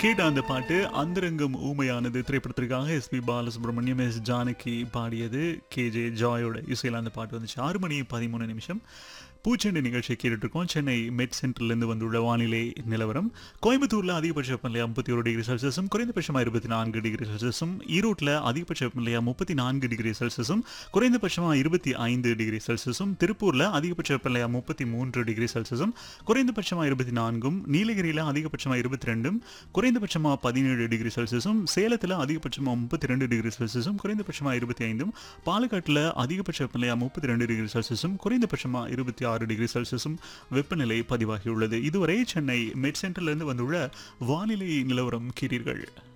கேட்ட அந்த பாட்டு அந்தரங்கம் ஊமையானது திரைப்படத்திற்காக எஸ்பி பாலசுப்ரமணியம் எஸ் ஜானகி பாடியது கே ஜே ஜாயோட இசையில் அந்த பாட்டு வந்துச்சு ஆறு மணி பதிமூணு நிமிஷம் பூச்செண்டு நிகழ்ச்சியை கேட்டுட்டு இருக்கோம் சென்னை மெட் சென்டர்லேருந்து வந்துள்ள வானிலை நிலவரம் கோயம்புத்தூரில் அதிகபட்ச வெப்பநிலை ஐம்பத்தி ஒரு டிகிரி செல்சியஸும் குறைந்தபட்சமாக இருபத்தி நான்கு டிகிரி செல்சியஸும் ஈரோட்டில் அதிகபட்ச வெப்பநிலையாக முப்பத்தி நான்கு டிகிரி செல்சியஸும் குறைந்தபட்சமாக இருபத்தி ஐந்து டிகிரி செல்சியஸும் திருப்பூரில் அதிகபட்ச வெப்பநிலையாக முப்பத்தி மூன்று டிகிரி செல்சியஸும் குறைந்தபட்சமாக இருபத்தி நான்கும் நீலகிரியில் அதிகபட்சமாக இருபத்தி ரெண்டும் குறைந்தபட்சமாக பதினேழு டிகிரி செல்சியஸும் சேலத்தில் அதிகபட்சமாக முப்பத்தி ரெண்டு டிகிரி செல்சியஸும் குறைந்தபட்சமாக இருபத்தி ஐந்தும் பாலக்காட்டில் அதிகபட்ச வெப்பநிலையாக முப்பத்தி ரெண்டு டிகிரி செல்சியஸும் குறைந்தபட்சமாக இருபத்தி ஆறு டிகிரி செல்சியஸும் வெப்பநிலை பதிவாகியுள்ளது இதுவரை சென்னை மெட் சென்டர்லேருந்து வந்துள்ள வானிலை நிலவரம் கேட்டீர்கள்